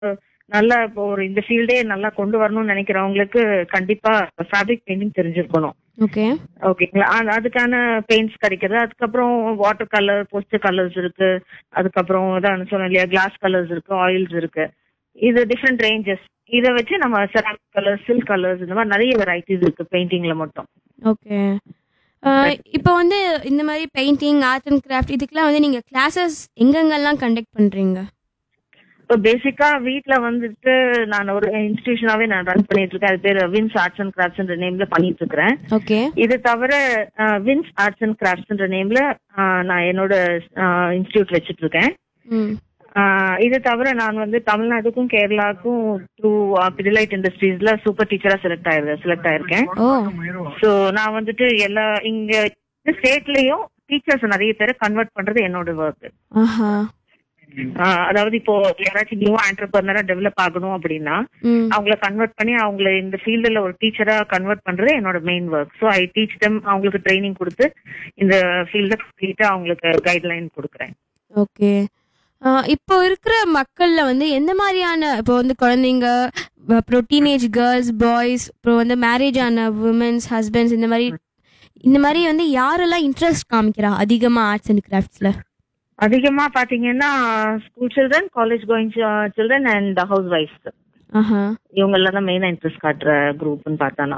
நல்லா இப்போ ஒரு இந்த ஃபீல்டே நல்லா கொண்டு வரணும்னு நினைக்கிறவங்களுக்கு கண்டிப்பா ஃபேப்ரிக் பெயிண்டிங் தெரிஞ்சிருக்கணும் ஓகே ஓகேங்களா அது- அதுக்கான பெயிண்ட்ஸ் கிடைக்கிறது அதுக்கப்புறம் வாட்டர் கலர் போஸ்டர் கலர்ஸ் இருக்கு அதுக்கப்புறம் தான் சொன்னேன் இல்லையா கிளாஸ் கலர்ஸ் இருக்கு ஆயில்ஸ் இருக்கு இது டிஃப்ரெண்ட் ரேஞ்சஸ் இதை வச்சு நம்ம செராமிக் கலர்ஸ் சில்க் கலர்ஸ் இந்த மாதிரி நிறைய வெரைட்டிஸ் இருக்கு பெயிண்டிங்ல மட்டும் ஓகே இப்போ வந்து இந்த மாதிரி பெயிண்டிங் ஆர்ட் அண்ட் கிராஃப்ட் இதுக்கெல்லாம் வந்து நீங்க கிளாஸஸ் எங்கெங்கெல்லாம் கண்டக்ட் பண்றீங்க இப்போ பேசிக்கா வீட்ல வந்துட்டு நான் ஒரு இன்ஸ்டிடியூஷனாவே நான் ரன் பண்ணிட்டு இருக்கேன் அது பேர் வின்ஸ் ஆர்ட்ஸ் அண்ட் கிராஃப்ட்ஸ்ன்ற நேம்ல பண்ணிட்டு இருக்கிறேன் ஓகே இது தவிர வின்ஸ் ஆர்ட்ஸ் அண்ட் கிராஃப்ட்ஸ்ன்ற நேம்ல நான் என்னோட இன்ஸ்டிடியூட் வச்சிட்டு இருக்கேன் ம் ஆஹ் இது தவிர நான் வந்து தமிழ்நாடுக்கும் கேரளாவுக்கும் த்ரூ பிடிலைட் இண்டஸ்ட்ரீஸ்ல சூப்பர் டீச்சரா செலக்ட் ஆயிருக்கேன் செலக்ட் ஆயிருக்கேன் ஓ ஸோ நான் வந்துட்டு எல்லா இங்க ஸ்டேட்லயும் டீச்சர்ஸ் நிறைய பேரை கன்வெர்ட் பண்றது என்னோட ஒர்க் ஆஹா அதாவது இப்போ யாராச்சும் நியூ ஆண்டர்பிரினரா டெவலப் ஆகணும் அப்படின்னா ம் அவங்கள கன்வெர்ட் பண்ணி அவங்கள இந்த ஃபீல்டுல ஒரு டீச்சரா கன்வெர்ட் பண்றது என்னோட main work so I teach them அவங்களுக்கு ட்ரைனிங் கொடுத்து இந்த ஃபீல்ட கம்ப்ளீட்டா அவங்களுக்கு கைட்லைன் கொடுக்குறேன் ஓகே இப்போ இருக்கிற மக்கள்ல வந்து எந்த மாதிரியான இப்போ வந்து குழந்தைங்க அப்புறம் டீனேஜ் கேர்ள்ஸ் பாய்ஸ் அப்புறம் வந்து மேரேஜ் ஆன உமன்ஸ் ஹஸ்பண்ட்ஸ் இந்த மாதிரி இந்த மாதிரி வந்து யாரெல்லாம் இன்ட்ரெஸ்ட் காமிக்கிறா அதிகமா ஆர்ட்ஸ் அண்ட் கிராஃப்ட்ஸ்ல அதிகமா பாத்தீங்கன்னா school children college going children and house wives ஆஹா இவங்க எல்லாம் தான் மெயினா இன்ட்ரெஸ்ட் காட்டுற குரூப்னு பார்த்தானா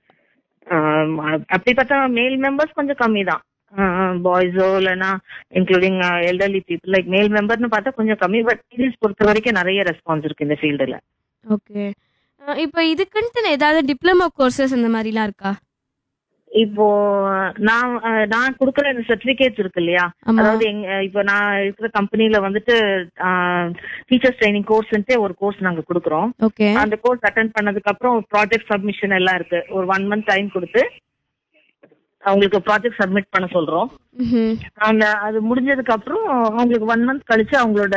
ஆம், அப்படி பார்த்தா மேல் மெம்பர்ஸ் கொஞ்சம் கம்மி தான் பாய்ஸோ இல்லைன்னா இன்க்ளூடிங் எல்டர்லி பீப்புள் லைக் மேல் மெம்பர்னு பார்த்தா கொஞ்சம் கம்மி பட் டீனேஜ் பொறுத்த வரைக்கும் நிறைய ரெஸ்பான்ஸ் இருக்கு இந்த ஃபீல்டுல ஓகே இப்போ இதுக்குன்ட்டு ஏதாவது டிப்ளமோ கோர்சஸ் அந்த மாதிரிலாம் இருக்கா இப்போ நான் அஹ், நான் கொடுக்குற இந்த சர்டிபிகேட்ஸ் இருக்கு இல்லையா ஆமா அதாவது எங்க இப்போ நான் இருக்கிற கம்பெனில வந்துட்டு டீச்சர்ஸ் ட்ரைனிங் கோர்ஸ்ன்ட்டு ஒரு கோர்ஸ் நாங்க கொடுக்குறோம் ஓகே அந்த கோர்ஸ் அட்டன் பண்ணதுக்கு அப்புறம் ப்ராஜெக்ட் சப்மிஷன் எல்லாம் இருக்கு ஒரு ஒன் மந்த் டைம் கொடுத்து அவங்களுக்கு ப்ராஜெக்ட் சப்மிட் பண்ண சொல்றோம் ம் அந்த அது முடிஞ்சதுக்கு அப்புறம் அவங்களுக்கு ஒன் மந்த் கழிச்சு அவங்களோட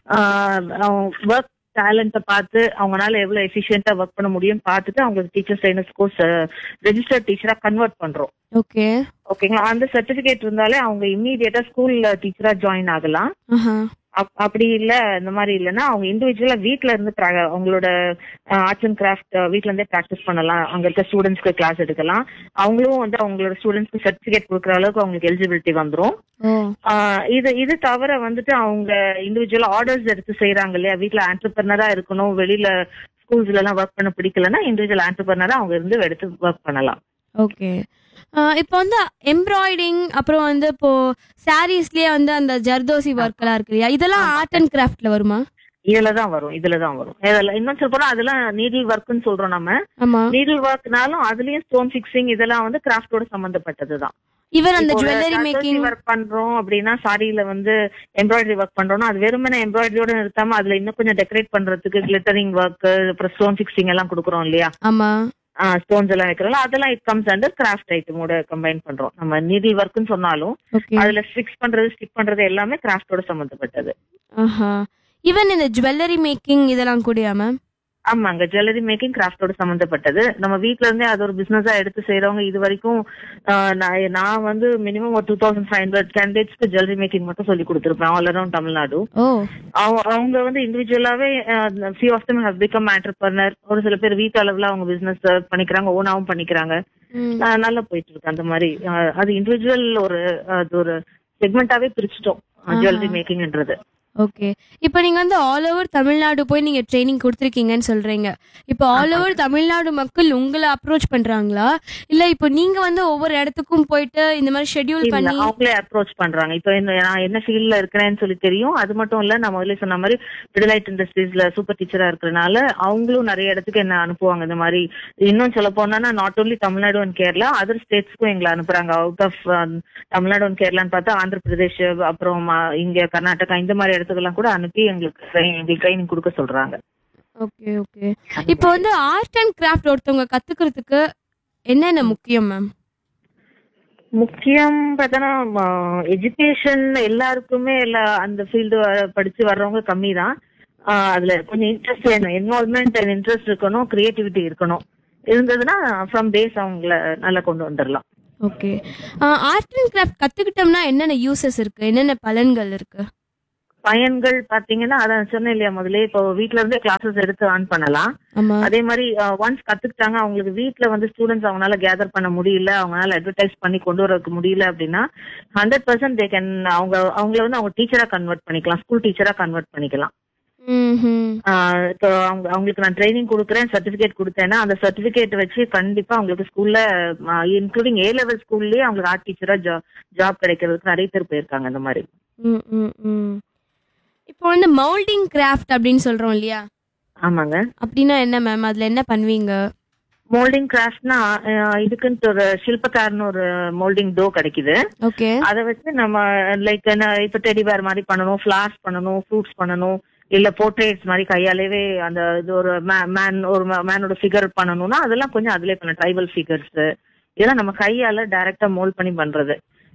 ஒர்க் டேலண்ட்டை பார்த்து அவங்களால எவ்வளவு எஃபிஷியன்ட்டா ஒர்க் பண்ண முடியும் பார்த்துட்டு அவங்களுக்கு டீச்சர் ட்ரைனர்ஸ் கோர்ஸ் ரெஜிஸ்டர்ட் டீச்சரா கன்வெர்ட் பண்றோம் ஓகே ஓகேங்களா அந்த சர்டிபிகேட் இருந்தாலே அவங்க இம்மீடியட்டா ஸ்கூல்ல டீச்சரா ஜாயின் ஆகலாம் ஆஹா அப்- அப்படி இல்ல இந்த மாதிரி இல்லைன்னா அவங்க இண்டிவிஜுவலா வீட்ல இருந்து pra- அவங்களோட ஆர்ட்ஸ் அண்ட் கிராஃப்ட் வீட்ல இருந்தே ப்ராக்டிஸ் பண்ணலாம் அங்க இருக்க ஸ்டூடெண்ட்ஸ்க்கு கிளாஸ் எடுக்கலாம் அவங்களும் வந்து அவங்களோட ஸ்டூடெண்ட்ஸ்க்கு சர்டிபிகேட் கொடுக்குற அளவுக்கு அவங்களுக்கு எலிஜிபிலிட்டி வந்துரும் ஓ ஆஹ் இது இது தவிர வந்துட்டு அவங்க இண்டிவிஜுவலா ஆர்டர்ஸ் எடுத்து செய்யறாங்க இல்லையா வீட்ல ஆண்டர்பிரினரா இருக்கணும் வெளியில ஸ்கூல்ஸ்ல எல்லாம் ஒர்க் பண்ண பிடிக்கலன்னா இண்டிவிஜுவல் ஆண்டர்பிரினரா அவங்க இருந்து எடுத்து ஒர்க் பண்ணலாம் ஓகே இப்போ வந்து எம்ப்ராய்டிங் அப்புறம் வந்து இப்போ சாரீஸ்லயே வந்து அந்த ஜர்தோசி ஒர்க் எல்லாம் இருக்கு இல்லையா இதெல்லாம் ஆர்ட் அண்ட் கிராஃப்ட்ல வருமா இதுல தான் வரும் இதுல தான் வரும் இதுல இன்னும் சொல்ல போனா அதெல்லாம் நீடில் ஒர்க்னு சொல்றோம் நம்ம ஆமா நீடில் ஒர்க்னாலும் அதுலயும் ஸ்டோன் ஃபிக்ஸிங் இதெல்லாம் வந்து கிராஃப்டோட சம்பந்தப்பட்டதுதான் ஈவன் அந்த ஜுவல்லரி மேக்கிங் ஒர்க் பண்றோம் அப்படின்னா சாரியில வந்து எம்ப்ராய்டரி ஒர்க் பண்றோம்னா அது வெறுமனே எம்ப்ராய்டரியோட நிறுத்தாம அதுல இன்னும் கொஞ்சம் டெக்கரேட் பண்றதுக்கு கிளிட்டரிங் ஒர்க் அப்புறம் ஸ்டோன் ஃபிக்ஸிங் எல்லாம் கொடுக்குறோம் இல்லையா ஆமா ஸ்டோன்ஸ் எல்லாம் வைக்கிறோம் அதெல்லாம் இட் கம்ஸ் அண்டர் கிராஃப்ட் ஐட்டமோட கம்பைன் பண்றோம் நம்ம நீடில் ஒர்க்னு சொன்னாலும் ஓகே அதுல ஃபிக்ஸ் பண்றது ஸ்டிக் பண்றது எல்லாமே கிராஃப்டோட சம்பந்தப்பட்டது ஆஹா ஈவன் இந்த ஜுவல்லரி மேக்கிங் இதெல்லாம் கூடயா மேம் ஆமாங்க ஜுவல்லரி மேக்கிங் கிராஃப்டோட சம்பந்தப்பட்டது நம்ம வீட்ல இருந்தே அது ஒரு பிசினஸா எடுத்து செய்யறவங்க இது வரைக்கும் ஆஹ், நான் நான் வந்து மினிமம் ஒரு டூ தௌசண்ட் ஃபைவ் ஹண்ட்ரட் கேண்டிடேட்ஸ்க்கு ஜுவல்லரி மேக்கிங் மட்டும் சொல்லி கொடுத்துருப்பேன் ஆல் அரௌண்ட் தமிழ்நாடு ஓ அவங்க அவங்க வந்து இண்டிவிஜுவலாவே few of them have become entrepreneur ஒரு சில பேர் வீட்டு அளவுல அவங்க பிசினஸ் பண்ணிக்கிறாங்க ஓனாவும் பண்ணிக்கிறாங்க ம். ஆஹ், நல்லா போயிட்டு இருக்கு அந்த மாதிரி ஆஹ், அது இண்டிவிஜுவல் ஒரு அது ஒரு செக்மெண்டாவே பிரிச்சிட்டோம் ஜுவல்லரி மேக்கிங்ன்றது ஓகே இப்போ நீங்க வந்து ஆல் ஓவர் தமிழ்நாடு போய் நீங்க ட்ரைனிங் கொடுத்துருக்கீங்கன்னு சொல்றீங்க இப்போ ஆல் ஓவர் தமிழ்நாடு மக்கள் உங்களை அப்ரோச் பண்றாங்களா இல்ல இப்போ நீங்க வந்து ஒவ்வொரு இடத்துக்கும் போயிட்டு இந்த மாதிரி ஷெட்யூல் இல்ல, பண்ணி அவங்களே அப்ரோச் பண்றாங்க இப்போ இந்த நான் என்ன ஃபீல்ட்ல இருக்கிறேன்னு சொல்லி தெரியும் அது மட்டும் இல்ல நான் முதல்ல சொன்ன மாதிரி பிடிலைட் இண்டஸ்ட்ரீஸ்ல சூப்பர் டீச்சரா இருக்கிறனால அவங்களும் நிறைய இடத்துக்கு என்ன அனுப்புவாங்க இந்த மாதிரி இன்னும் சொல்ல போனா not only Tamil Nadu and Kerala other ஸ்டேட்ஸ்க்கும் எங்களை அனுப்புறாங்க அவுட் ஆஃப் தமிழ்நாடு அண்ட் கேரளான்னு பார்த்தா ஆந்திர பிரதேஷ் அப்புறம் அஹ், இங்க கர்நாடகா இந்த மாதிரி இடத்துக்கெல்லாம் கூட அனுப்பி எங்களுக்கு train- எங்களுக்கு ட்ரைனிங் கொடுக்க சொல்றாங்க ஓகே ஓகே இப்போ வந்து ஆர்ட் அண்ட் கிராஃப்ட் ஒருத்தவங்க கத்துக்கிறதுக்கு என்னென்ன முக்கியம் மேம் முக்கியம் பார்த்தோன்னா எஜுகேஷன் எல்லாருக்குமே எல்லா அந்த ஃபீல்டு படிச்சு வர்றவங்க கம்மி தான் அதுல கொஞ்சம் இன்ட்ரெஸ்ட் வேணும் என்வால்மெண்ட் அண்ட் இன்ட்ரெஸ்ட் இருக்கணும் கிரியேட்டிவிட்டி இருக்கணும் இருந்ததுன்னா ஃப்ரம் டேஸ் அவங்கள நல்லா கொண்டு வந்துடலாம் ஓகே ஆர்ட் அண்ட் கிராஃப்ட் கத்துக்கிட்டோம்னா என்னென்ன யூசஸ் இருக்கு என்னென்ன பலன்கள் இருக்கு பையன்கள் பாத்தீங்கன்னா அதான் சொன்னேன் இல்லையா முதல்ல இப்போ வீட்ல இருந்தே கிளாஸஸ் எடுத்து ஆன் பண்ணலாம் ஆமா அதே மாதிரி ஒன்ஸ் கத்துக்கிட்டாங்க அவங்களுக்கு வீட்ல வந்து ஸ்டூடெண்ட்ஸ் அவங்களால கேதர் பண்ண முடியல அவங்களால அட்வர்டைஸ் பண்ணி கொண்டு வரதுக்கு முடியல அப்படின்னா ஹண்ட்ரட் பர்சன்ட் தே கேன் அவங்க அவங்கள வந்து அவங்க டீச்சரா கன்வெர்ட் பண்ணிக்கலாம் ஸ்கூல் டீச்சரா கன்வெர்ட் பண்ணிக்கலாம் ம்ஹும். ஆஹ் இப்போ அவங்க அவங்களுக்கு நான் ட்ரைனிங் கொடுக்குறேன் சர்டிபிகேட் கொடுத்தேன்னா அந்த சர்டிபிகேட் வச்சு கண்டிப்பா அவங்களுக்கு ஸ்கூல்ல இன்க்ளூடிங் ஏ லெவல் ஸ்கூல்லயே அவங்களுக்கு ஆர்ட் டீச்சரா ஜாப் கிடைக்கிறதுக்கு நிறைய பேர் போயிருக்காங்க அந்த மாதிரி ம், ம், ம். இப்போ வந்து மவுல்டிங் கிராஃப்ட் அப்படின்னு சொல்றோம் இல்லையா ஆமாங்க அப்படின்னா என்ன மேம் அதுல என்ன பண்ணுவீங்க மோல்டிங் கிராஃப்ட்னா இதுக்குன்ட்டு ஒரு ஷில்பக்காரன்னு ஒரு மோல்டிங் டோ கிடைக்குது ஓகே அதை வச்சு நம்ம லைக் இப்ப டெடி பேர் மாதிரி பண்ணணும் ஃபிளார்ஸ் பண்ணணும் ஃப்ரூட்ஸ் பண்ணணும் இல்ல போர்ட்ரேட்ஸ் மாதிரி கையாலேவே அந்த இது ஒரு மேன் ஒரு மேனோட ஃபிகர் பண்ணணும்னா அதெல்லாம் கொஞ்சம் அதுலயே பண்ண ட்ரைபல் ஃபிகர்ஸ் இதெல்லாம் நம்ம கையால டைரக்டா மோல்ட் பண்ணி பண்றது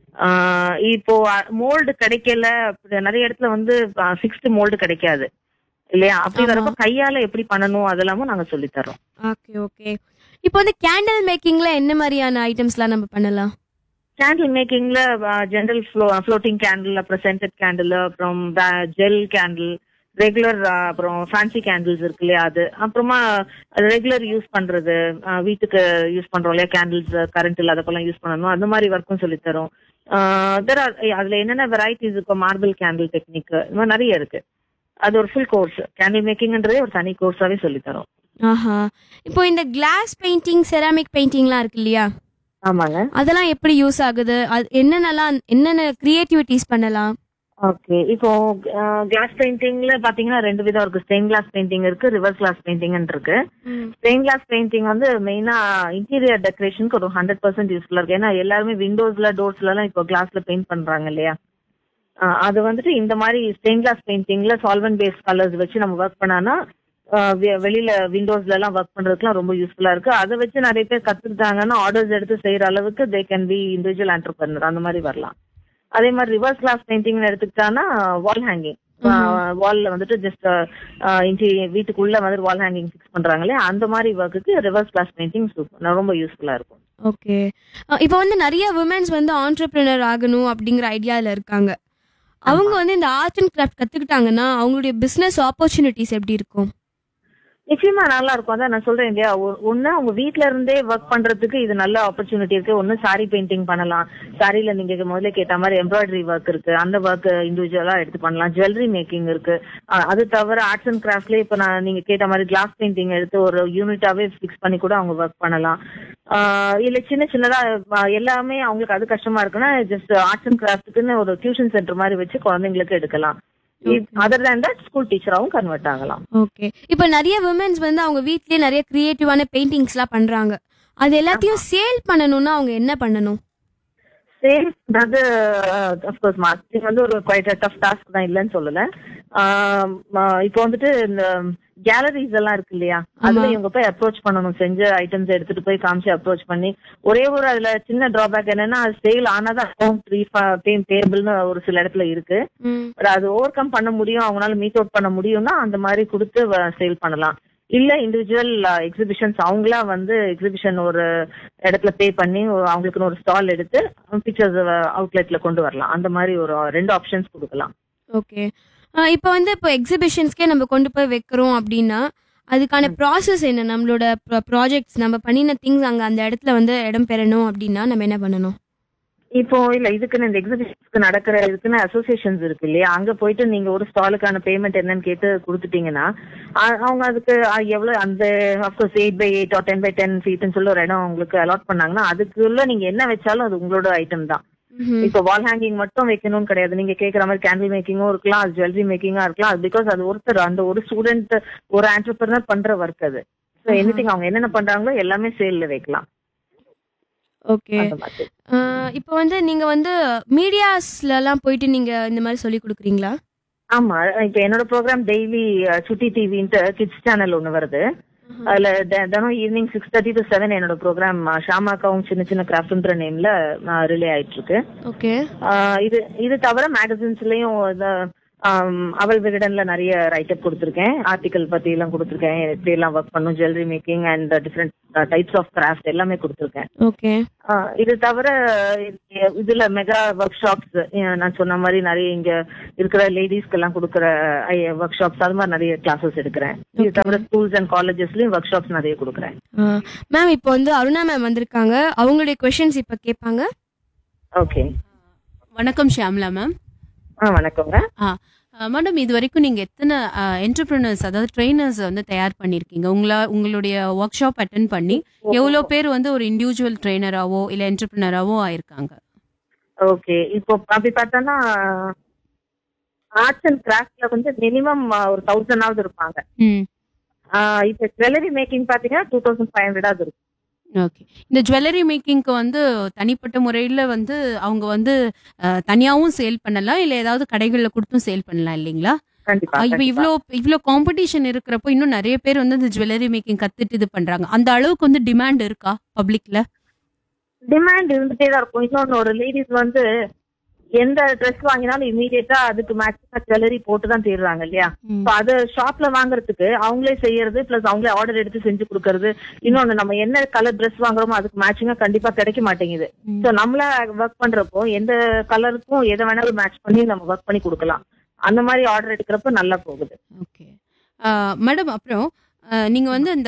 ஆஹ் இப்போ மோல்டு கிடைக்கல அப்படி நிறைய இடத்துல வந்து ஃபிக்ஸ்டு மோல்டு கிடைக்காது இல்லையா அப்படி ஆமா. வரப்ப கையால எப்படி பண்ணணும் அதெல்லாமும் நாங்க சொல்லித் தரோம் ஓகே ஓகே இப்போ வந்து கேண்டில் மேக்கிங்ல என்ன மாதிரியான ஐட்டம்ஸ்லாம் நம்ம பண்ணலாம் கேண்டில் மேக்கிங்ல ஜென்ரல் ஃப்ளோட்டிங் கேண்டில் அப்புறம் சென்டட் கேண்டில் அப்புறம் ஜெல் கேண்டில் ரெகுலர் அப்புறம் ஃபேன்சி கேண்டில்ஸ் இருக்கு இல்லையா அது அப்புறமா ரெகுலர் யூஸ் பண்றது அஹ், வீட்டுக்கு யூஸ் பண்றோம் இல்லையா கேண்டில்ஸ் கரண்ட் இல்லாதப்பெல்லாம் யூஸ் பண்ணணும் அந்த மாதிரி ஒர்க்கும் சொல்லித் தரோம் தெர் ஆர் அதுல என்னென்ன வெரைட்டிஸ் இப்போ மார்பிள் கேண்டில் டெக்னிக் இந்த மாதிரி நிறைய இருக்கு அது ஒரு ஃபுல் கோர்ஸ் கேண்டில் மேக்கிங்ன்றதே ஒரு தனி கோர்ஸாவே சொல்லித் தரோம் ஆஹா இப்போ இந்த கிளாஸ் பெயிண்டிங் செராமிக் பெயிண்டிங்லாம் இருக்கு இல்லையா ஆமாங்க அதெல்லாம் எப்படி யூஸ் ஆகுது அது என்னென்னலாம் என்னென்ன கிரியேட்டிவிட்டிஸ் பண்ணலாம் ஓகே இப்போ கிளாஸ் பெயிண்டிங்ல பாத்தீங்கன்னா ரெண்டு விதம் இருக்கு ஸ்டெயின் கிளாஸ் பெயிண்டிங் இருக்கு ரிவர்ஸ் கிளாஸ் பெயிண்டிங் இருக்கு ஸ்டெயின் கிளாஸ் பெயிண்டிங் வந்து மெயினா இன்டீரியர் டெக்கரேஷனுக்கு ஒரு ஹண்ட்ரட் பர்சன்ட் யூஸ்ஃபுல்லா இருக்கு ஏன்னா எல்லாருமே விண்டோஸ்ல டோர்ஸ்ல எல்லாம் இப்போ கிளாஸ்ல பெயிண்ட் பண்றாங்க இல்லையா ஆஹ் அது வந்துட்டு இந்த மாதிரி ஸ்டெயின் கிளாஸ் பெயிண்டிங்ல சால்வெண்ட் பேஸ் கலர்ஸ் வச்சு நம்ம ஒர்க் பண்ணானா ஆஹ் வெ- வெளியில விண்டோஸ்ல எல்லாம் ஒர்க் பண்றதுக்குலாம் ரொம்ப யூஸ்ஃபுல்லா இருக்கு அதை வச்சு நிறைய பேர் கத்துக்கிட்டாங்கன்னா ஆர்டர்ஸ் எடுத்து செய்யற அளவுக்கு they can be individual entrepreneur அந்த மாதிரி வரலாம் அதே மாதிரி ரிவர்ஸ் கிளாஸ் பெயிண்டிங் எடுத்துக்கிட்டானா வால் ஹேங்கிங் வால்ல வந்துட்டு ஜஸ்ட் இன்டி வீட்டுக்குள்ள வந்து வால் ஹேங்கிங் ஃபிக்ஸ் பண்றாங்களே அந்த மாதிரி ஒர்க்குக்கு ரிவர்ஸ் கிளாஸ் பெயிண்டிங் சூப்பர் ரொம்ப யூஸ்ஃபுல்லா இருக்கும் ஓகே இப்போ வந்து நிறைய விமென்ஸ் வந்து ஆண்டர்பிரினர் ஆகணும் அப்படிங்கிற ஐடியால இருக்காங்க அவங்க வந்து இந்த ஆர்ட் அண்ட் கிராஃப்ட் கத்துக்கிட்டாங்கன்னா அவங்களுடைய பிசினஸ் ஆப்பர்ச்சுனிட்டிஸ் எப்படி இருக்கும் நிச்சயமா நல்லா இருக்கும் அதான் நான் சொல்றேன் இல்லையா ஒ- ஒண்ணு அவங்க வீட்ல இருந்தே ஒர்க் பண்றதுக்கு இது நல்ல ஆப்பர்ச்சுனிட்டி இருக்கு ஒண்ணு சாரி பெயிண்டிங் பண்ணலாம் சாரில நீங்க முதல்ல கேட்ட மாதிரி எம்ப்ராய்டரி ஒர்க் இருக்கு அந்த ஒர்க் இண்டிவிஜுவலா எடுத்து பண்ணலாம் ஜுவல்லரி மேக்கிங் இருக்கு அஹ் அது தவிர ஆர்ட்ஸ் அண்ட் கிராஃப்ட்லயே இப்ப நான் நீங்க கேட்ட மாதிரி கிளாஸ் பெயிண்டிங் எடுத்து ஒரு யூனிட்டாவே ஃபிக்ஸ் பண்ணி கூட அவங்க ஒர்க் பண்ணலாம் ஆஹ் இல்ல சின்ன சின்னதா அஹ் எல்லாமே அவங்களுக்கு அது கஷ்டமா இருக்குன்னா ஜஸ்ட் ஆர்ட்ஸ் அண்ட் கிராஃப்ட்டுக்குன்னு ஒரு டியூஷன் சென்டர் மாதிரி வச்சு குழந்தைங்களுக்கு எடுக்கலாம் அதர் தேன் தட் ஸ்கூல் டீச்சராகவும் கன்வெர்ட் ஆகலாம் ஓகே இப்போ நிறைய விமென்ஸ் வந்து அவங்க வீட்லயே நிறைய கிரியேட்டிவான பெயிண்டிங்ஸ்லாம் பண்றாங்க அது எல்லாத்தையும் சேல் பண்ணணும்னா அவங்க என்ன பண்ணணும் சேல் அதாவது அஃப்கோர்ஸ் மார்க்கெட்டிங் வந்து ஒரு குவைட் டஃப் டாஸ்க் தான் இல்லைன்னு சொல்லல ஆஹ் ம- இப்போ வந்துட்டு இந்த கேலரிஸ் எல்லாம் இருக்கு இல்லையா அதுல இவங்க போய் அப்ரோச் பண்ணணும் செஞ்ச ஐட்டம்ஸ் எடுத்துட்டு போய் காமிச்சு அப்ரோச் பண்ணி ஒரே ஒரு அதுல சின்ன டிராபேக் என்னன்னா அது சேல் ஆனாதான் த்ரீ பேபிள்னு ஒரு சில இடத்துல இருக்கு ம் But அது ஓவர் கம் பண்ண முடியும் அவங்களால மீட் அவுட் பண்ண முடியும்னா அந்த மாதிரி கொடுத்து சேல் பண்ணலாம் இல்ல இண்டிவிஜுவல் எக்ஸிபிஷன்ஸ் அவங்களா வந்து எக்ஸிபிஷன் ஒரு இடத்துல பே பண்ணி ஒரு- அவங்களுக்குன்னு ஒரு ஸ்டால் எடுத்து பிக்சர்ஸ் அவுட்லெட்ல கொண்டு வரலாம் அந்த மாதிரி ஒரு ரெண்டு ஆப்ஷன்ஸ் கொடுக்கலாம் ஓகே இப்போ வந்து இப்போ எக்ஸிபிஷன்ஸ்க்கே நம்ம கொண்டு போய் வைக்கிறோம் அப்படின்னா அதுக்கான ப்ராசஸ் என்ன நம்மளோட ப்ராஜெக்ட்ஸ் நம்ம பண்ணின திங்ஸ் அங்கே அந்த இடத்துல வந்து இடம் பெறணும் அப்படின்னா நம்ம என்ன பண்ணணும் இப்போ இல்ல இதுக்குன்னு இந்த எக்ஸிபிஷன்ஸ்க்கு நடக்கிற இதுக்குன்னு அசோசியேஷன்ஸ் இருக்கு இல்லையா அங்க போயிட்டு நீங்க ஒரு ஸ்டாலுக்கான பேமெண்ட் என்னன்னு கேட்டு கொடுத்துட்டீங்கன்னா அ- அவங்க அதுக்கு அ, எவ்வளவு அந்த of course eight by eight or ten by ten ஃபீட்னு சொல்லி ஒரு இடம் உங்களுக்கு அலாட் பண்ணாங்கன்னா அதுக்குள்ள நீங்க என்ன வச்சாலும் அது உங்களோட ஐட்டம் தான் இப்போ வால் ஹேங்கிங் மட்டும் வைக்கணும்னு கிடையாது நீங்க கேக்குற மாதிரி கேண்டில் மேக்கிங்கும் இருக்கலாம் அது ஜுவல்லரி மேக்கிங்கா இருக்கலாம் அது பிகாஸ் அது ஒருத்தர் அந்த ஒரு ஸ்டூடெண்ட் ஒரு ஆண்டர்பிரினர் பண்ற ஒர்க் அது ஸோ எனிதிங் அவங்க என்னென்ன பண்றாங்களோ எல்லாமே சேல்ல வைக்கலாம் ஓகே அந்த மாதிரி இப்போ வந்து நீங்க வந்து மீடியாஸ்லலாம் போயிட்டு நீங்க இந்த மாதிரி சொல்லி கொடுக்குறீங்களா ஆமா இப்ப என்னோட ப்ரோக்ராம் டெய்லி சுட்டி டிவின்ட்டு கிட்ஸ் சேனல் ஒண்ணு வருது அதுல த- தினம் evening six thirty to seven என்னோட ப்ரோக்ராம் ஷாமாக்காவும் சின்ன சின்ன கிராஃப்ட்ன்ற நேம்ல ரிலே ஆயிட்டு இருக்கு ஓகே ஆஹ் இது இது தவிர மேகசின்ஸ்லயும் ஆம், அவள் விகடன்ல நிறைய ரைட்டப் கொடுத்துருக்கேன் ஆர்டிகல் பத்தி எல்லாம் கொடுத்துருக்கேன் எப்படி எல்லாம் ஒர்க் பண்ணும் jewellery making and different types of craft எல்லாமே கொடுத்துருக்கேன் ஓகே ஆஹ் இது தவிர இ- இதுல மெகா ஒர்க் ஷாப்ஸ் நான் சொன்ன மாதிரி நிறைய இங்க இருக்கிற லேடிஸ்க்கு எல்லாம் கொடுக்குற ஒர்க் ஷாப்ஸ் அது மாதிரி நிறைய கிளாஸஸ் எடுக்கிறேன் இது தவிர ஸ்கூல்ஸ் அண்ட் காலேஜஸ்லயும் ஒர்க் ஷாப்ஸ் நிறைய கொடுக்குறேன் மேம் இப்போ வந்து அருணா மேம் வந்திருக்காங்க அவங்களுடைய கொஷின்ஸ் இப்போ கேட்பாங்க ஓகே வணக்கம் ஷியாம்லா மேம் ஆ வணக்கங்க ஆ மேடம் இது வரைக்கும் நீங்க எத்தனை என்டர்பிரினர்ஸ் அதாவது ட்ரெயினர்ஸ் வந்து தயார் பண்ணிருக்கீங்க உங்களா உங்களுடைய ஒர்க் ஷாப் அட்டன் பண்ணி எவ்வளோ பேர் வந்து ஒரு இண்டிவிஜுவல் ட்ரெயினராவோ இல்ல என்டர்பிரினராவோ ஆயிருக்காங்க ஓகே இப்போ அப்படி பார்த்தோம்னா ஆர்ட்ஸ் அண்ட் கிராஃப்ட்ல வந்து மினிமம் ஒரு தௌசண்டாவது இருப்பாங்க ம் ஆஹ் இப்போ ஜுவல்லரி மேக்கிங் பாத்தீங்கன்னா டூ தௌசண்ட் ஃபைவ் ஹண்ட்ரடாவது இருக்கும் ஓகே இந்த ஜுவல்லரி மேக்கிங்க்கு வந்து தனிப்பட்ட முறையில் வந்து அவங்க வந்து அஹ், தனியாவும் சேல் பண்ணலாம் இல்லை ஏதாவது கடைகளில் கொடுத்தும் சேல் பண்ணலாம் இல்லைங்களா கண்டிப்பா இப்போ கண்டிப்பா. இவ்வளோ இவ்வளோ காம்படிஷன் இருக்கிறப்போ இன்னும் நிறைய பேர் வந்து இந்த ஜுவல்லரி மேக்கிங் கத்துட்டு இது பண்றாங்க அந்த அளவுக்கு வந்து டிமாண்ட் இருக்கா பப்ளிக்ல டிமாண்ட் இருந்துட்டே தான் இருக்கும் இன்னொன்னு ஒரு லேடிஸ் வந்து எந்த ட்ரெஸ் வாங்கினாலும் இமீடியட்டா அதுக்கு மேட்சிங்கா ஜுவல்லரி போட்டு தான் தேடுறாங்க இல்லையா இப்போ அது ஷாப்ல வாங்குறதுக்கு அவங்களே செய்யறது பிளஸ் அவங்களே ஆர்டர் எடுத்து செஞ்சு கொடுக்கறது இன்னொன்னு நம்ம என்ன கலர் ட்ரெஸ் வாங்குறோமோ அதுக்கு மேட்சிங்கா கண்டிப்பா கிடைக்க மாட்டேங்குது ம். ஸோ நம்மள ஒர்க் பண்றப்போ எந்த கலருக்கும் எதை வேணாலும் மேட்ச் பண்ணி நம்ம ஒர்க் பண்ணி கொடுக்கலாம் அந்த மாதிரி ஆர்டர் எடுக்கிறப்ப நல்லா போகுது ஓகே மேடம் அப்புறம் அஹ், நீங்க வந்து இந்த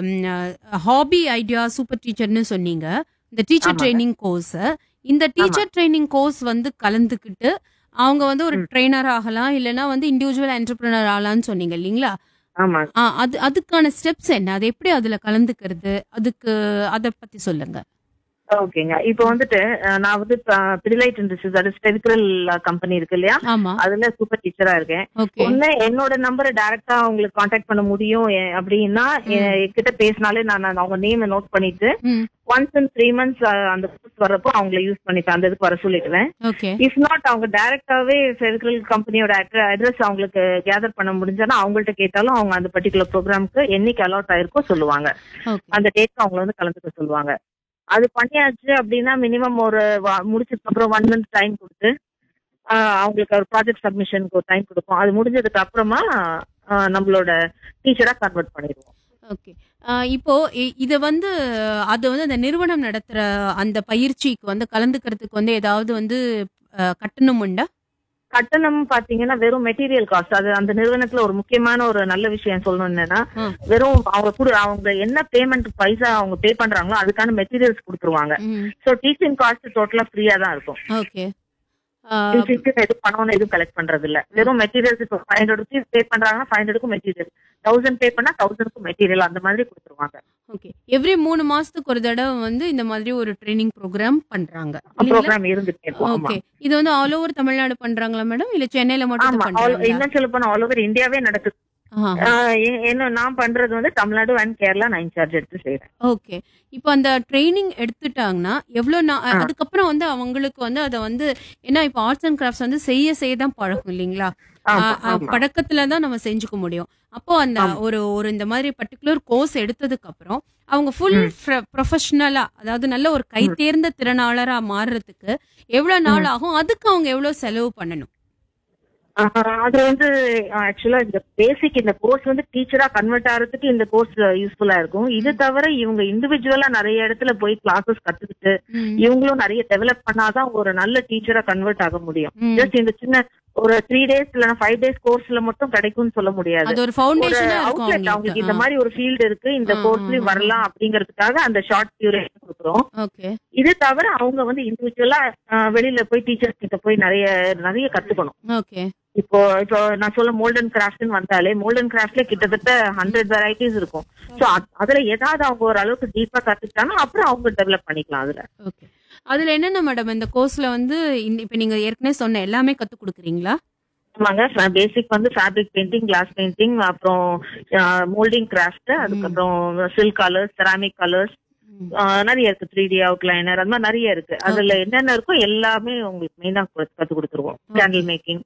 ஹாபி ஐடியா சூப்பர் டீச்சர்னு சொன்னீங்க இந்த டீச்சர் ஆமாங்க. ட்ரைனிங் கோர்ஸ் இந்த டீச்சர் ட்ரைனிங் கோர்ஸ் வந்து கலந்துக்கிட்டு அவங்க வந்து ஒரு ம். ட்ரெயினர் ஆகலாம் இல்லைன்னா வந்து இண்டிவிஜுவல் என்டர்பிரினர் ஆகலாம்னு சொன்னீங்க இல்லைங்களா ஆமா ஆ, அது அதுக்கான ஸ்டெப்ஸ் என்ன அது எப்படி அதுல கலந்துக்கிறது அதுக்கு அத பத்தி சொல்லுங்க ஓகேங்க இப்போ வந்துட்டு அஹ், நான் வந்து பிடிலைட் இண்டஸ்ட்ரீஸ் அது ஸ்பெரிக்கல் கம்பெனி இருக்கு இல்லையா ஆமா அதுல சூப்பர் டீச்சரா இருக்கேன் ஓகே ஒண்ணு என்னோட நம்பரை டைரக்டா உங்களுக்கு காண்டாக்ட் பண்ண முடியும் எ- அப்படின்னா எ- என்கிட்ட பேசினாலே நான் நான் அவங்க நேம் நோட் பண்ணிட்டு ம் ஒன்ஸ் இன் த்ரீ மந்த்ஸ் அந்த கோர்ஸ் வர்றப்போ அவங்கள யூஸ் பண்ணிப்பேன் அந்த இதுக்கு வர சொல்லிடுவேன் ஓகே இஃப் நாட் அவங்க டைரக்டாவே ஃபெவிக்கல் கம்பெனியோட அட்ரஸ் அவங்களுக்கு கேதர் பண்ண முடிஞ்சனா அவங்கள்ட்ட கேட்டாலும் அவங்க அந்த பர்டிகுலர் ப்ரோக்ராம்க்கு என்னைக்கு அலாட் ஆயிருக்கோ சொல்லுவாங்க ஓகே அந்த டேட் அவங்கள வந்து கலந்துக்க சொல்லுவாங்க அது பண்ணியாச்சு அப்படின்னா மினிமம் ஒரு வா- முடிச்சதுக்கு அப்புறம் ஒன் மந்த் டைம் கொடுத்து ஆஹ் அவங்களுக்கு ஒரு ப்ராஜெக்ட் சப்மிஷனுக்கு ஒரு டைம் கொடுப்போம் அது முடிஞ்சதுக்கு அப்புறமா ஆஹ் நம்மளோட டீச்சரா கன்வெர்ட் பண்ணிடுவோம் ஓகே இப்போ இ- இத வந்து அது வந்து அந்த நிறுவனம் நடத்துற அந்த பயிற்சிக்கு வந்து கலந்துக்கிறதுக்கு வந்து ஏதாவது வந்து அஹ், கட்டணம் உண்டா கட்டணம் பாத்தீங்கன்னா வெறும் மெட்டீரியல் காஸ்ட் அது அந்த நிறுவனத்துல ஒரு முக்கியமான ஒரு நல்ல விஷயம் சொல்லணும் என்னன்னா ஆ. வெறும் அவங்க குடு அவங்க என்ன பேமெண்ட் பைசா அவங்க பே பண்றாங்களோ அதுக்கான மெட்டீரியல்ஸ் கொடுத்துருவாங்க சோ டீச்சிங் காஸ்ட் டோட்டலா ஃப்ரீயா தான் இருக்கும் ஓகே டீச்சிங்க்கு எதுவும் பணம்னு எதுவும் கலெக்ட் பண்றது இல்ல வெறும் மெட்டீரியல்ஸ் இப்போ ஃபைவ் ஹண்ட்ரட் ருபீஸ் பே பண்றாங்கன்னா ஃபைவ் ஹண்ட்ரடுக்கும் மெட்டீரியல் தௌசண்ட் பே பண்ணா தௌசண்ட்க்கும் மெட்டீரியல் அந்த மாதிரி கொடுத்துருவாங்க ஓகே எவ்ரி மூணு மாசத்துக்கு ஒரு தடவை வந்து இந்த மாதிரி ஒரு ட்ரைனிங் ப்ரோக்ராம் பண்றாங்க இல்லைங்களா? ப்ரோக்ராம் இருந்துட்டே இருக்கும் ஆமா ஓகே இது வந்து ஆல் ஓவர் தமிழ்நாடு பண்றாங்களா மேடம் இல்ல சென்னையில மட்டும் ஆமா இது all- பண்றாங்களா இன்னும் சொல்ல போனா ஆல் ஓவர் இந்தியாவே நடக்குது ஆஹா. ஆஹ் எ- என்ன நான் பண்றது வந்து தமிழ்நாடு அண்ட் கேரளா நான் இன்சார்ஜ் எடுத்து செய்யறேன் ஓகே இப்போ அந்த ட்ரைனிங் எடுத்துட்டாங்கன்னா எவ்வளவு நா- ஆ. அதுக்கப்புறம் வந்து அவங்களுக்கு வந்து அதை வந்து ஏன்னா இப்போ ஆர்ட்ஸ் அண்ட் கிராஃப்ட்ஸ் வந்து செய்ய செய்ய தான் பழகும் இல்லைங்களா ஆமா, ஆ, ஆ, ஆமா. பழக்கத்துல தான் நம்ம செஞ்சுக்க முடியும் அப்போ அந்த ஆமா. ஒரு ஒரு இந்த மாதிரி பர்டிகுலர் கோர்ஸ் எடுத்ததுக்கு அப்புறம் அவங்க ஃபுல் ப்ரொஃபஷனலா அதாவது நல்ல ஒரு கை தேர்ந்த திறனாளரா மாறுறதுக்கு எவ்வளவு நாள் ஆகும் அதுக்கு அவங்க எவ்வளவு செலவு பண்ணணும் ஆஹ் அது வந்து ஆக்சுவலா இந்த பேசிக் இந்த கோர்ஸ் வந்து டீச்சரா கன்வெர்ட் ஆகிறதுக்கு இந்த கோர்ஸ் யூஸ்ஃபுல்லா இருக்கும் இது தவிர இவங்க இண்டிவிஜுவலா நிறைய இடத்துல போய் கிளாஸஸ் கத்துக்கிட்டு ம். இவங்களும் நிறைய டெவலப் பண்ணாதான் ஒரு நல்ல டீச்சரா கன்வெர்ட் ஆக முடியும் ம். ஜஸ்ட் இந்த சின்ன ஒரு த்ரீ டேஸ் இல்லைன்னா ஃபைவ் டேஸ் கோர்ஸ்ல மட்டும் கிடைக்கும்னு சொல்ல முடியாது அது ஒரு ஒரு ஃபவுண்டேஷனா இருக்கும் அவுட்லெட் அவங்களுக்கு இந்த அவங்களுக்கு மாதிரி ஒரு ஃபீல்டு இருக்கு இந்த ஆ, ஆ, கோர்ஸ்லயும் ஆ. வரலாம் அப்படிங்கறதுக்காக அந்த ஷார்ட் டியூரேஷன் கொடுக்குறோம் ஓகே இது தவிர அவங்க வந்து இண்டிவிஜுவலா வெளியில போய் டீச்சர்ஸ் கிட்ட போய் நிறைய நிறைய கத்துக்கணும் ஓகே இப்போ இப்போ நான் சொல்ல மோல்டன் கிராஃப்ட்னு வந்தாலே மோல்டன் கிராஃப்ட்ல கிட்டத்தட்ட ஹண்ட்ரட் வெரைட்டிஸ் இருக்கும் சோ அதுல ஏதாவது அவங்க ஒரு அளவுக்கு டீப்பா கத்துக்கிட்டாங்கன்னா அப்புறம் அவங்க டெவலப் பண்ணிக்கலாம் அதுல ஓகே அதுல என்னென்ன மேடம் இந்த கோர்ஸ்ல வந்து இந்த இப்ப நீங்க ஏற்கனவே சொன்ன எல்லாமே கத்து கொடுக்குறீங்களா ஆமாங்க பேசிக் வந்து ஃபேப்ரிக் பெயிண்டிங் கிளாஸ் பெயிண்டிங் அப்புறம் மோல்டிங் கிராஃப்ட் அதுக்கப்புறம் சில்க் கலர்ஸ் செராமிக் கலர்ஸ் நிறைய இருக்கு த்ரீ டி அவுட்லைனர் அந்த மாதிரி நிறைய இருக்கு அதுல என்னென்ன இருக்கோ எல்லாமே உங்களுக்கு மெயினா கத்து கொடுத்துருவோம் கேண்டில் மேக்கிங்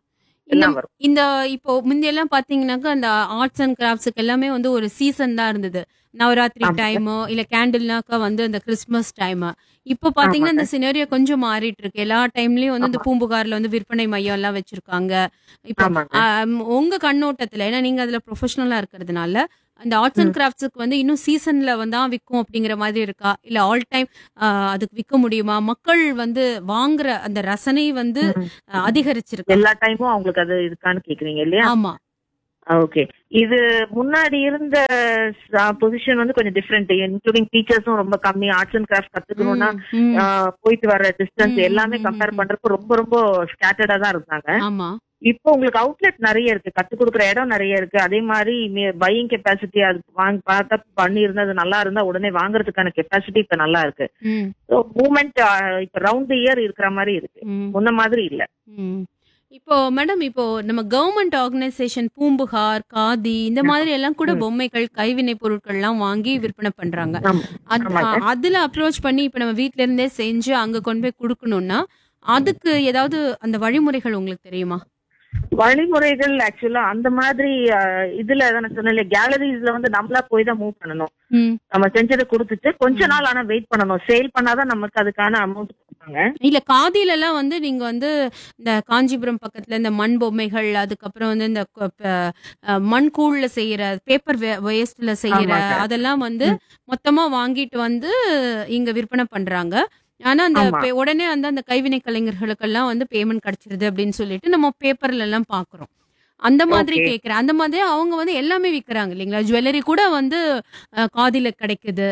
எல்லாம் வரும் இந்த இப்போ முந்தையெல்லாம் பாத்தீங்கன்னாக்கா அந்த ஆர்ட்ஸ் அண்ட் கிராஃப்ட்ஸுக்கு எல்லாமே வந்து ஒரு சீசன் தான் இருந்தது நவராத்திரி ஆமா. டைம் இல்ல கேண்டில்னாக்கா வந்து அந்த கிறிஸ்மஸ் டைம் இப்போ பாத்தீங்கன்னா இந்த சினரியோ கொஞ்சம் மாறிட்டு இருக்கு எல்லா டைம்லயும் வந்து இந்த ஆமா. பூம்புகார்ல வந்து விற்பனை மையம் எல்லாம் வச்சிருக்காங்க இப்போ ஆமாங்க. ஆம், உங்க கண்ணோட்டத்துல ஏன்னா நீங்க அதுல ப்ரொஃபஷனலா இருக்கிறதுனால அந்த ஆர்ட்ஸ் அண்ட் ம். கிராஃப்ட்ஸுக்கு வந்து இன்னும் சீசன்ல வந்து தான் விற்கும் அப்படிங்கிற மாதிரி இருக்கா இல்ல ஆல் டைம் அதுக்கு விற்க முடியுமா மக்கள் வந்து வாங்குற அந்த ரசனை வந்து ம். அஹ், அதிகரிச்சிருக்கு எல்லா டைமும் அவங்களுக்கு அது இருக்கான்னு கேக்குறீங்க இல்லையா ஆமா ஓகே இது முன்னாடி இருந்த பொசிஷன் வந்து கொஞ்சம் டிஃப்ரெண்ட் இன்க்ளூடிங் டீச்சர்ஸும் ரொம்ப கம்மி ஆர்ட்ஸ் அண்ட் கிராஃப்ட் கத்துக்கணும்னா ம், ம். ஆஹ், போயிட்டு வர டிஸ்டன்ஸ் ம், எல்லாமே ம், கம்பேர் ம். பண்றப்ப ரொம்ப ரொம்ப ஸ்கேட்டர்டா தான் இருந்தாங்க ஆமா இப்போ உங்களுக்கு அவுட்லெட் நிறைய இருக்கு கத்து கொடுக்குற இடம் நிறைய இருக்கு அதே மாதிரி பையிங் கெப்பாசிட்டி அது வாங்க பார்த்தா பண்ணி இருந்தா அது நல்லா இருந்தா உடனே வாங்குறதுக்கான கெப்பாசிட்டி இப்ப நல்லா இருக்கு ம், ஸோ மூமெண்ட் இப்ப ரவுண்ட் இயர் இருக்கிற மாதிரி இருக்கு ம், முன்ன மாதிரி இல்ல ம். இப்போ மேடம் இப்போ நம்ம கவர்மெண்ட் ஆர்கனைசேஷன் பூம்புகார் காதி இந்த மாதிரி எல்லாம் கூட ம். பொம்மைகள் கைவினை பொருட்கள் எல்லாம் வாங்கி விற்பனை பண்றாங்க ஆமா. அது- ஆமாங்க. அதுல அப்ரோச் பண்ணி இப்ப நம்ம வீட்ல இருந்தே செஞ்சு அங்க கொண்டு போய் கொடுக்கணும்னா அதுக்கு ஏதாவது அந்த வழிமுறைகள் உங்களுக்கு தெரியுமா வழிமுறைகள் ஆக்சுவலா அந்த மாதிரி அஹ், இதுல நான் சொன்னேன் கேலரிஸ்ல வந்து நம்மளா போய் தான் மூவ் பண்ணணும் ம். நம்ம செஞ்சதை கொடுத்துட்டு கொஞ்ச நாள் ஆனா வெயிட் பண்ணணும் சேல் பண்ணாதான் நமக்கு அதுக்கான அமௌண்ட் கொடுப்பாங்க இல்ல காதில எல்லாம் வந்து நீங்க வந்து இந்த காஞ்சிபுரம் பக்கத்துல இந்த மண் பொம்மைகள் அதுக்கப்புறம் வந்து இந்த க- ப- அஹ் மண் கூழ்ல செய்யற பேப்பர் வேஸ்ட்ல செய்யற ஆமாங்க. அதெல்லாம் வந்து மொத்தமா வாங்கிட்டு வந்து இங்க விற்பனை பண்றாங்க ஆனா அந்த ஆமா. பே- உடனே வந்து அந்த கைவினை கலைஞர்களுக்கெல்லாம் வந்து பேமெண்ட் கிடைச்சிருது அப்படின்னு சொல்லிட்டு நம்ம பேப்பர்ல எல்லாம் பாக்குறோம் அந்த மாதிரி Okay. கேக்குறேன் அந்த மாதிரி அவங்க வந்து எல்லாமே விக்கிறாங்க இல்லைங்களா ஜுவல்லரி கூட வந்து அஹ், காதில கிடைக்குது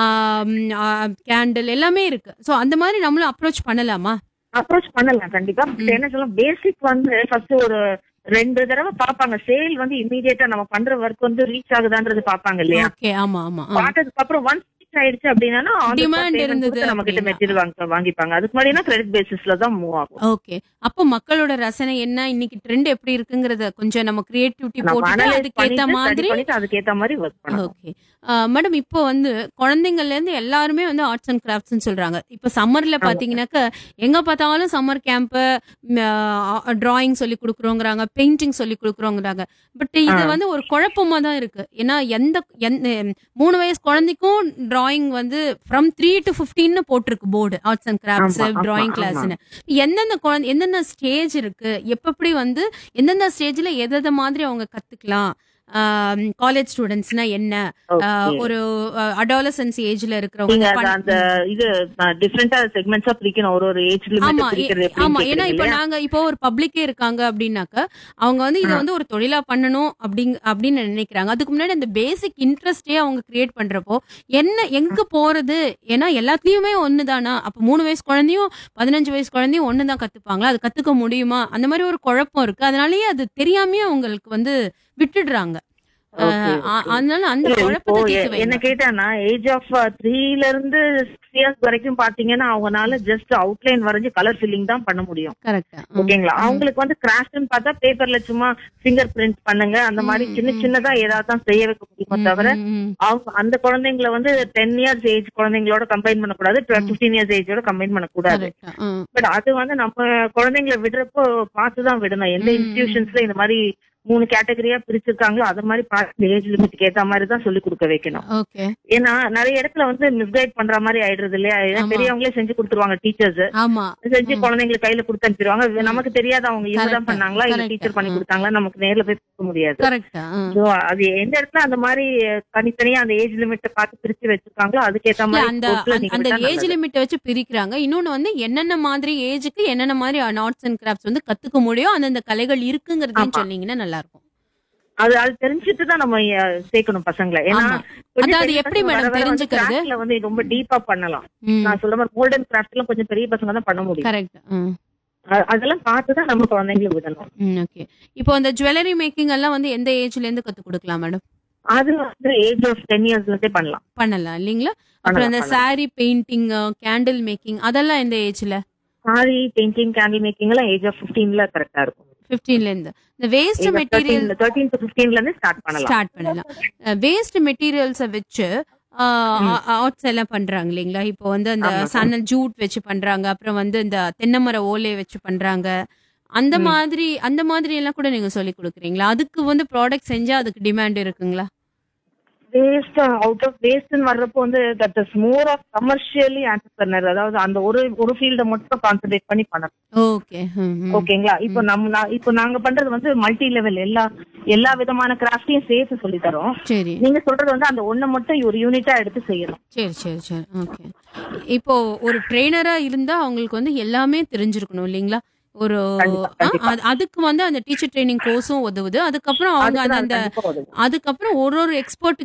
கேண்டில் எல்லாமே இருக்கு சோ அந்த மாதிரி நம்மளும் அப்ரோச் பண்ணலாமா அப்ரோச் பண்ணலாம் கண்டிப்பா பட் ம். என்ன சொல்ல பேசிக் வந்து ஃபர்ஸ்ட் ஒரு ரெண்டு தடவை பாப்பாங்க சேல் வந்து இமீடியட்டா நம்ம பண்ற ஒர்க் வந்து ரீச் ஆகுதான்றது பாப்பாங்க இல்லையா ஓகே ஆமா ஆமா ஆ. பார்த்ததுக்கு அப்புறம் ஒன்ஸ் ரீச் ஆயிடுச்சு அப்படின்னா Demand இருந்தது நம்ம கிட்ட அப்படின்னா. மெட்டீரியல் வாங்க வாங்கிப்பாங்க அதுக்கு முன்னாடினா கிரெடிட் பேசிஸ்ல தான் மூவ் ஆகும் ஓகே அப்போ மக்களோட ரசனை என்ன இன்னைக்கு ட்ரெண்ட் எப்படி இருக்குங்கறத கொஞ்சம் நம்ம கிரியேட்டிவிட்டி நம்ம போட்டு அனலைஸ் அதுக்கு ஏத்த பண்ணிட்டு மாதிரி study பண்ணிட்டு அதுக்கு ஏத்த மாதிரி ஒர்க் பண்ணணும் ஓகே மேடம் இப்போ வந்து குழந்தைங்கள்ல இருந்து எல்லாருமே வந்து ஆர்ட்ஸ் அண்ட் கிராஃப்ட்ஸ்னு சொல்றாங்க இப்போ சம்மர்ல ஆமா. பாத்தீங்கன்னாக்க எங்க பார்த்தாலும் சம்மர் கேம்ப் டிராயிங் சொல்லி கொடுக்குறோங்கிறாங்க பெயிண்டிங் சொல்லி கொடுக்குறோங்கிறாங்க பட் இது ஆ. வந்து ஒரு குழப்பமா தான் இருக்கு ஏன்னா எந்த எந்த மூணு வயசு குழந்தைக்கும் டிராயிங் வந்து ஃப்ரம் த்ரீ டு ஃபிஃப்டீன்னு போட்டிருக்கு போர்டு ஆர்ட்ஸ் அண்ட் கிராஃப்ட்ஸ் ஆமா, ஆமா, டிராயிங் ஆமா. கிளாஸ்னு எந்தெந்த குழந்தை எந்தெந்த ஸ்டேஜ் இருக்கு எப்படி வந்து எந்தெந்த ஸ்டேஜ்ல எதை மாதிரி அவங்க கத்துக்கலாம் காலேஜ் ஸ்டூடெண்ட்ஸ்னா என்ன ஆஹ், Okay. ஒரு அடாலசன்ஸ் ஏஜ்ல நீங்க இருக்கிறவங்க அத- அந்த இது டிஃபரெண்டா செக்மெண்ட்ஸா பிரிக்கணும் ஒரு ஒரு ஏஜ் லிமிட் ஆமா பிரிக்கிறது ஏ- ஆமா எப்படின்னு ஏன்னா இப்ப கேக்குறீங்க நாங்க இப்போ ஒரு பப்ளிக்கே இருக்காங்க அப்படின்னாக்க அவங்க வந்து இதை ஆ. வந்து ஒரு தொழிலா பண்ணணும் அப்படிங்க அப்படின்னு நினைக்கிறாங்க அதுக்கு முன்னாடி அந்த பேசிக் இன்ட்ரெஸ்டே அவங்க கிரியேட் பண்றப்போ என்ன எங்க போறது ஏன்னா எல்லாத்துலயுமே ஒண்ணுதானா அப்ப மூணு வயசு குழந்தையும் பதினஞ்சு வயசு குழந்தையும் ஒண்ணுதான் கத்துப்பாங்களா அது கத்துக்க முடியுமா அந்த மாதிரி ஒரு குழப்பம் இருக்கு அதனாலயே அது தெரியாமயே அவங்களுக்கு வந்து விட்டுடுறாங்க Okay, ஆஹ் அ- okay. அதனால அந்த இல்ல, இப்போ குழப்பத்தை எ- தீர்த்து என்ன வைங்க கேட்டானா ஏஜ் ஆஃப் த்ரீல இருந்து சிக்ஸ் இயர்ஸ் வரைக்கும் பாத்தீங்கன்னா அவங்கனால ஜஸ்ட் அவுட்லைன் வரைஞ்சு கலர் ஃபில்லிங் தான் பண்ண முடியும் கரெக்டா ஓகேங்களா அவங்களுக்கு வந்து கிராஃப்ட்னு பார்த்தா பேப்பர்ல சும்மா ஃபிங்கர் பிரிண்ட் பண்ணுங்க அந்த மாதிரி ம், சின்ன ம். சின்னதா ஏதாவது தான் செய்ய வைக்க முடியுமே தவிர அவங்க அந்த குழந்தைங்களை வந்து டென் இயர்ஸ் ஏஜ் குழந்தைங்களோட கம்பைன் பண்ணக்கூடாது பிப்டீன் இயர்ஸ் ஏஜோட கம்பைன் பண்ணக்கூடாது கரெக்டா பட் அது வந்து நம்ம குழந்தைங்களை விடுறப்போ பார்த்து தான் விடணும் எந்த ம், ம். இன்ஸ்டிடியூஷன்ஸ்ல இந்த மாதிரி மூணு கேட்டகரியா பிரிச்சிருக்காங்களோ அது மாதிரி பார்த்து ஏஜ் லிமிட்க்கு ஏத்த மாதிரி தான் சொல்லி கொடுக்க வைக்கணும் ஓகே ஏன்னா நிறைய இடத்துல வந்து மிஸ்கைட் பண்ற மாதிரி ஆயிடுறது இல்லையா ஏன்னா ஆமா. பெரியவங்களே செஞ்சு கொடுத்துருவாங்க டீச்சர்ஸ் ஆமா செஞ்சு ம். குழந்தைங்களை கையில கொடுத்து அனுப்பிடுவாங்க நமக்கு தெரியாது அவங்க இவங்க தான் Correct. பண்ணாங்களா இல்ல Correct. டீச்சர் பண்ணி ம். கொடுத்தாங்களா நமக்கு நேர்ல போய் பார்க்க முடியாது கரெக்டா So, அது எந்த இடத்துல அந்த மாதிரி தனித்தனியா அந்த ஏஜ் லிமிட்ட பார்த்து பிரிச்சு வச்சிருக்காங்களோ அதுக்கேத்த இல்ல, மாதிரி அந்த course ல அந்த- நீங்க அந்த விட்டா ஏஜ் நல்லது. லிமிட் வச்சு பிரிக்கிறாங்க இன்னொன்னு வந்து என்னென்ன மாதிரி ஏஜுக்கு என்னென்ன மாதிரி ஆர்ட்ஸ் அண்ட் கிராஃப்ட்ஸ் வந்து கத்துக்க முடியும் அந்தந்த கலைகள் இருக்குங்கிறதையும் ஆமா. சொன்னீங்கன்னா நல்லா இருக்கும் அது அது தெரிஞ்சுட்டு தான் நம்ம அஹ், சேர்க்கணும் பசங்களை ஏன்னா ஆமா. கொஞ்சம் அதாவது பெரிய எப்படி பசங்க madam வர வர வந்து தெரிஞ்சுக்கிறது? craftல வந்து ரொம்ப டீப்பா பண்ணலாம் ம், நான் சொல்ற மாதிரி கோல்டன் கிராஃப்ட் எல்லாம் கொஞ்சம் பெரிய பசங்க தான் பண்ண முடியும் கரெக்ட் ம், அ- அதெல்லாம் பார்த்து தான் நம்ம குழந்தைங்களை விடணும் ம், ஓகே இப்போ அந்த ஜுவல்லரி மேக்கிங் எல்லாம் வந்து எந்த ஏஜ்ல இருந்து கத்து கொடுக்கலாம் மேடம் அது வந்து ஏஜ் ஆஃப் டென் இயர்ஸ்ல இருந்தே பண்ணலாம் பண்ணலாம் இல்லீங்களா அப்புறம் அந்த பண்ணலாம் சாரி பெயிண்டிங் கேண்டில் மேக்கிங் அதெல்லாம் எந்த ஏஜ்ல சாரி பெயிண்டிங் கேண்டில் மேக்கிங் எல்லாம் ஏஜ் ஆஃப் பிப்டீன்ல கரெக்டா இருக்கும் 15ல இருந்து இந்த வேஸ்ட் மெட்டீரியல் தேர்ட்டீன் டு பிப்டீன்ல இருந்து ஸ்டார்ட் பண்ணலாம் ஸ்டார்ட் பண்ணலாம் வேஸ்ட் மெட்டீரியல்ஸை வச்சு ஆர்ட்ஸ் எல்லாம் பண்றாங்க இல்லைங்களா இப்போ வந்து அந்த ஆமா. சன்னல் ஜூட் வச்சு பண்றாங்க அப்புறம் வந்து இந்த தென்னை மர ஓலை வச்சு பண்றாங்க அந்த ம். மாதிரி அந்த மாதிரி எல்லாம் கூட நீங்க சொல்லி கொடுக்குறீங்களா அதுக்கு வந்து ப்ராடக்ட் செஞ்சா அதுக்கு டிமாண்ட் இருக்குங்களா வேஸ்ட் அவுட் ஆஃப் வேஸ்ட்னு வர்றப்போ வந்து that is more of commercially entrepreneur அதாவது அந்த ஒரு ஒரு ஃபீல்ட மட்டும் கான்சென்ட்ரேட் பண்ணி பண்ணணும் ஓகே ஓகேங்களா இப்போ நம்ம நான் இப்போ நாங்க பண்றது வந்து மல்டி லெவல் எல்லா எல்லா விதமான கிராஃப்டையும் சேர்த்து சொல்லி தரோம் சரி நீங்க சொல்றது வந்து அந்த ஒண்ணை மட்டும் ஒரு யூனிட்டா எடுத்து செய்யணும் சரி சரி சரி ஓகே இப்போ ஒரு ட்ரெயினரா இருந்தா அவங்களுக்கு வந்து எல்லாமே தெரிஞ்சிருக்கணும் இல்லைங்களா ஒரு கண்டிப்பா, ஆ, கண்டிப்பா. அது- அதுக்கு வந்து அந்த டீச்சர் ட்ரைனிங் கோர்ஸும் உதவுது அதுக்கப்புறம் அவங்க அதுக்கு அந்த நான் கண்டிப்பா உதவும். அதுக்கப்புறம் ஒரு ஒரு எக்ஸ்பர்ட்